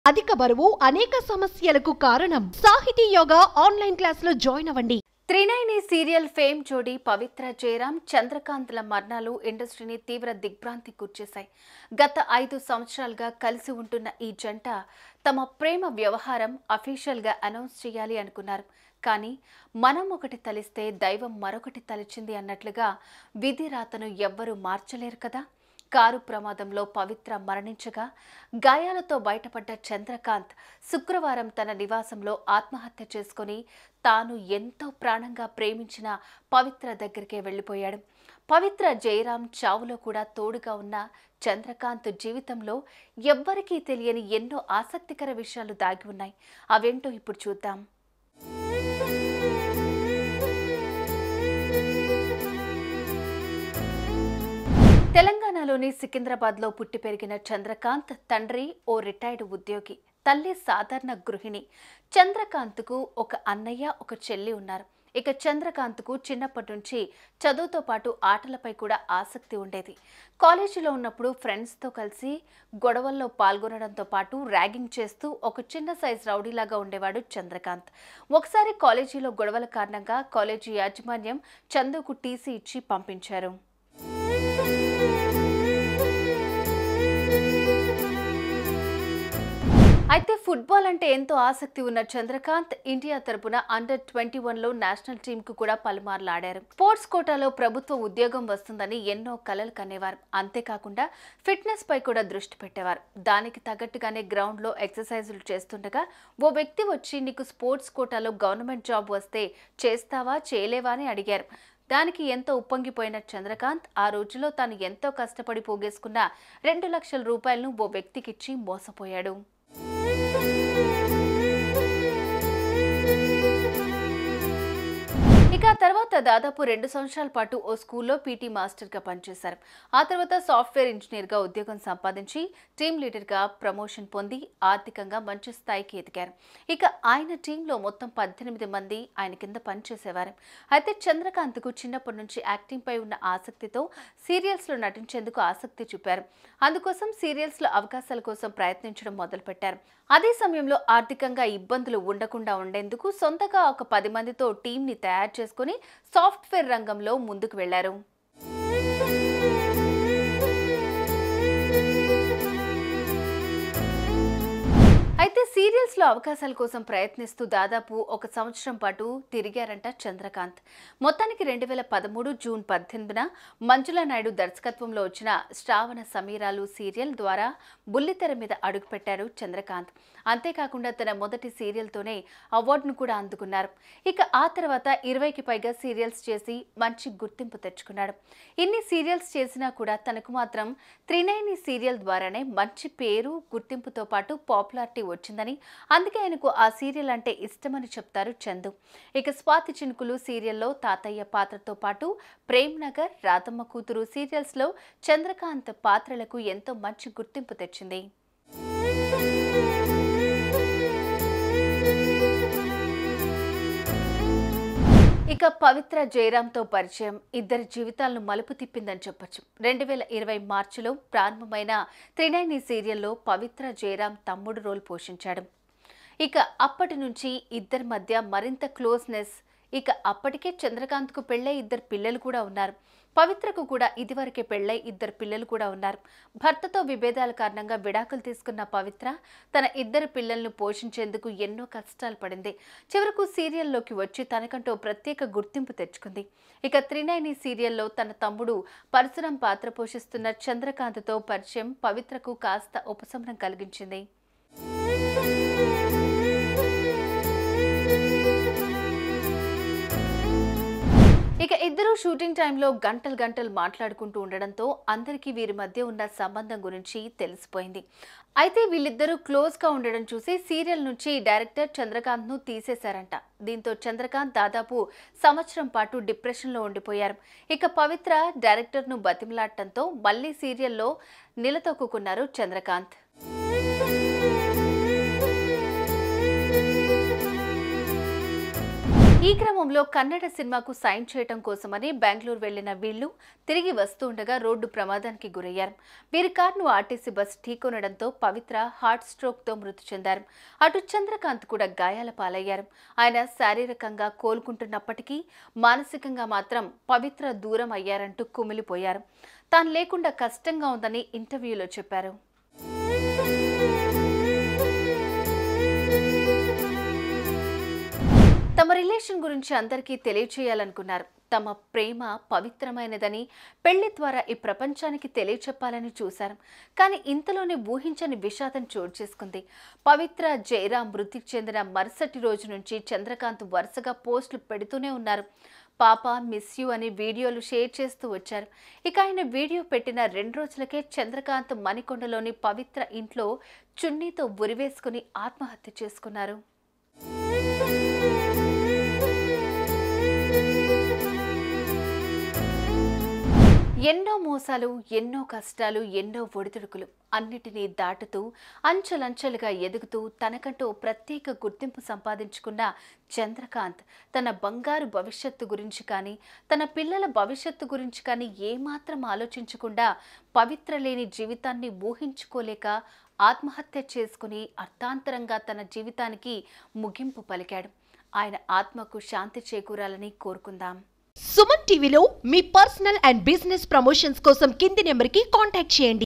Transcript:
అధిక బరువు అనేక సమస్యలకు కారణం సాహితీ యోగా ఆన్లైన్ క్లాసులో జాయిన్ అవ్వండి త్రినైని సీరియల్ ఫేమ్ జోడీ పవిత్ర జయరాం చంద్రకాంత్ల మరణాలు ఇండస్ట్రీని తీవ్ర దిగ్భ్రాంతి గుర్చేశాయి గత ఐదు సంవత్సరాలుగా కలిసి ఉంటున్న ఈ జంట తమ ప్రేమ వ్యవహారం అఫీషియల్గా అనౌన్స్ చేయాలి అనుకున్నారు కానీ మనం ఒకటి తలిస్తే దైవం మరొకటి తలిచింది అన్నట్లుగా విధి రాతను ఎవ్వరూ మార్చలేరు కదా కారు ప్రమాదంలో పవిత్ర మరణించగా గాయాలతో బయటపడ్డ చంద్రకాంత్ శుక్రవారం తన నివాసంలో ఆత్మహత్య చేసుకుని తాను ఎంతో ప్రాణంగా ప్రేమించిన పవిత్ర దగ్గరికే వెళ్ళిపోయాడు పవిత్ర జయరాం చావులో కూడా తోడుగా ఉన్న చంద్రకాంత్ జీవితంలో ఎవ్వరికీ తెలియని ఎన్నో ఆసక్తికర విషయాలు దాగి ఉన్నాయి అవేంటో ఇప్పుడు చూద్దాం తెలంగాణలోని సికింద్రాబాద్లో పుట్టి పెరిగిన చంద్రకాంత్ తండ్రి ఓ రిటైర్డ్ ఉద్యోగి తల్లి సాధారణ గృహిణి చంద్రకాంత్కు ఒక అన్నయ్య ఒక చెల్లి ఉన్నారు ఇక చంద్రకాంత్కు చిన్నప్పటి నుంచి చదువుతో పాటు ఆటలపై కూడా ఆసక్తి ఉండేది కాలేజీలో ఉన్నప్పుడు ఫ్రెండ్స్తో కలిసి గొడవల్లో పాల్గొనడంతో పాటు ర్యాగింగ్ చేస్తూ ఒక చిన్న సైజ్ రౌడీలాగా ఉండేవాడు చంద్రకాంత్ ఒకసారి కాలేజీలో గొడవల కారణంగా కాలేజీ యాజమాన్యం చందుకు టీసీ ఇచ్చి పంపించారు అయితే ఫుట్బాల్ అంటే ఎంతో ఆసక్తి ఉన్న చంద్రకాంత్ ఇండియా తరపున అండర్ ట్వంటీ వన్లో నేషనల్ టీంకు కూడా పలుమార్లు ఆడారు స్పోర్ట్స్ కోటాలో ప్రభుత్వ ఉద్యోగం వస్తుందని ఎన్నో కలలు కనేవారు అంతేకాకుండా ఫిట్నెస్ పై కూడా దృష్టి పెట్టేవారు దానికి తగ్గట్టుగానే గ్రౌండ్లో ఎక్సర్సైజులు చేస్తుండగా ఓ వ్యక్తి వచ్చి నీకు స్పోర్ట్స్ కోటాలో గవర్నమెంట్ జాబ్ వస్తే చేస్తావా చేయలేవా అని అడిగారు దానికి ఎంతో ఉప్పొంగిపోయిన చంద్రకాంత్ ఆ రోజులో తాను ఎంతో కష్టపడి పోగేసుకున్న రెండు లక్షల రూపాయలను ఓ వ్యక్తికిచ్చి మోసపోయాడు ఇక ఆ తర్వాత దాదాపు రెండు సంవత్సరాల పాటు ఓ స్కూల్లో పీటీ మాస్టర్గా పనిచేశారు ఆ తర్వాత సాఫ్ట్వేర్ ఇంజనీర్గా ఉద్యోగం సంపాదించి టీం లీడర్గా ప్రమోషన్ పొంది ఆర్థికంగా మంచి స్థాయికి ఎదిగారు ఇక ఆయన టీంలో మొత్తం పద్దెనిమిది మంది ఆయన కింద పనిచేసేవారు అయితే చంద్రకాంత్కు చిన్నప్పటి నుంచి యాక్టింగ్పై ఉన్న ఆసక్తితో సీరియల్స్లో నటించేందుకు ఆసక్తి చూపారు అందుకోసం సీరియల్స్లో అవకాశాల కోసం ప్రయత్నించడం మొదలుపెట్టారు అదే సమయంలో ఆర్థికంగా ఇబ్బందులు ఉండకుండా ఉండేందుకు సొంతగా ఒక పది మందితో టీంని తయారు చేసుకుని సాఫ్ట్వేర్ రంగంలో ముందుకు వెళ్లారు అయితే సీరియల్స్ లో అవకాశాల కోసం ప్రయత్నిస్తూ దాదాపు ఒక సంవత్సరం పాటు తిరిగారంట చంద్రకాంత్ మొత్తానికి రెండు వేల పదమూడు జూన్ పద్దెనిమిదిన మంజులా నాయుడు దర్శకత్వంలో వచ్చిన శ్రావణ సమీరాలు సీరియల్ ద్వారా బుల్లితెర మీద అడుగుపెట్టారు చంద్రకాంత్ అంతేకాకుండా తన మొదటి సీరియల్తోనే అవార్డును కూడా అందుకున్నారు ఇక ఆ తర్వాత ఇరవైకి పైగా సీరియల్స్ చేసి మంచి గుర్తింపు తెచ్చుకున్నాడు ఇన్ని సీరియల్స్ చేసినా కూడా తనకు మాత్రం త్రినయని సీరియల్ ద్వారానే మంచి పేరు గుర్తింపుతో పాటు పాపులారిటీ వచ్చిందని అందుకే ఆయనకు ఆ సీరియల్ అంటే ఇష్టమని చెప్తారు చందు ఇక స్వాతి చినుకులు సీరియల్లో తాతయ్య పాత్రతో పాటు ప్రేమ్ నగర్ రాతమ్మ కూతురు సీరియల్స్లో చంద్రకాంత్ పాత్రలకు ఎంతో మంచి గుర్తింపు తెచ్చింది ఇక పవిత్ర జయరాంతో పరిచయం ఇద్దరి జీవితాలను మలుపు తిప్పిందని చెప్పొచ్చు రెండు వేల ఇరవై మార్చిలో ప్రారంభమైన త్రినైని సీరియల్లో పవిత్ర జయరాం తమ్ముడు రోల్ పోషించాడు ఇక అప్పటి నుంచి ఇద్దరి మధ్య మరింత క్లోజ్నెస్ ఇక అప్పటికే చంద్రకాంత్కు పెళ్ళై ఇద్దరు పిల్లలు కూడా ఉన్నారు పవిత్రకు కూడా ఇదివరకే పెళ్ళై ఇద్దరు పిల్లలు కూడా ఉన్నారు భర్తతో విభేదాల కారణంగా విడాకులు తీసుకున్న పవిత్ర తన ఇద్దరు పిల్లలను పోషించేందుకు ఎన్నో కష్టాలు పడింది చివరకు సీరియల్లోకి వచ్చి తనకంటూ ప్రత్యేక గుర్తింపు తెచ్చుకుంది ఇక త్రినయని సీరియల్లో తన తమ్ముడు పరశురం పాత్ర పోషిస్తున్న చంద్రకాంత్తో పరిచయం పవిత్రకు కాస్త ఉపశమనం కలిగించింది ఇక ఇద్దరు షూటింగ్ టైంలో గంటలు గంటలు మాట్లాడుకుంటూ ఉండడంతో అందరికీ వీరి మధ్య ఉన్న సంబంధం గురించి తెలిసిపోయింది అయితే వీళ్ళిద్దరూ క్లోజ్గా ఉండడం చూసి సీరియల్ నుంచి డైరెక్టర్ చంద్రకాంత్ను తీసేశారంట దీంతో చంద్రకాంత్ దాదాపు సంవత్సరం పాటు డిప్రెషన్లో ఉండిపోయారు ఇక పవిత్ర డైరెక్టర్ను బతిమలాడటంతో మళ్ళీ సీరియల్లో నిలతొక్కున్నారు చంద్రకాంత్ ఈ ఈ క్రమంలో కన్నడ సినిమాకు సైన్ చేయటం కోసమని బెంగళూరు వెళ్లిన వీళ్లు తిరిగి వస్తూ ఉండగా రోడ్డు ప్రమాదానికి గురయ్యారు వీరి కారును ఆర్టీసీ బస్ ఢీకొనడంతో పవిత్ర హార్ట్ స్ట్రోక్ తో మృతి చెందారు అటు చంద్రకాంత్ కూడా గాయాల పాలయ్యారు ఆయన శారీరకంగా కోలుకుంటున్నప్పటికీ మానసికంగా మాత్రం పవిత్ర దూరం అయ్యారంటూ కుమిలిపోయారు తాను లేకుండా కష్టంగా ఉందని ఇంటర్వ్యూలో చెప్పారు తమ రిలేషన్ గురించి అందరికీ తెలియచేయాలనుకున్నారు తమ ప్రేమ పవిత్రమైనదని పెళ్లి ద్వారా ఈ ప్రపంచానికి తెలియచెప్పాలని చూశారు కానీ ఇంతలోనే ఊహించని విషాదం చోటు చేసుకుంది పవిత్ర జయరాం మృతికి చెందిన మరుసటి రోజు నుంచి చంద్రకాంత్ వరుసగా పోస్టులు పెడుతూనే ఉన్నారు పాప మిస్ యూ అని వీడియోలు షేర్ చేస్తూ వచ్చారు ఇక ఆయన వీడియో పెట్టిన రెండు రోజులకే చంద్రకాంత్ మణికొండలోని పవిత్ర ఇంట్లో చున్నీతో ఉరివేసుకుని ఆత్మహత్య చేసుకున్నారు ఎన్నో మోసాలు ఎన్నో కష్టాలు ఎన్నో ఒడిదుడుకులు అన్నిటినీ దాటుతూ అంచెలంచెలుగా ఎదుగుతూ తనకంటూ ఓ ప్రత్యేక గుర్తింపు సంపాదించుకున్న చంద్రకాంత్ తన బంగారు భవిష్యత్తు గురించి కానీ తన పిల్లల భవిష్యత్తు గురించి కానీ ఏమాత్రం ఆలోచించకుండా పవిత్ర లేని జీవితాన్ని ఊహించుకోలేక ఆత్మహత్య చేసుకుని అర్థాంతరంగా తన జీవితానికి ముగింపు పలికాడు ఆయన ఆత్మకు శాంతి చేకూరాలని కోరుకుందాం సుమన్ టీవీలో మీ పర్సనల్ అండ్ బిజినెస్ ప్రమోషన్స్ కోసం కింది నెంబర్కి కాంటాక్ట్ చేయండి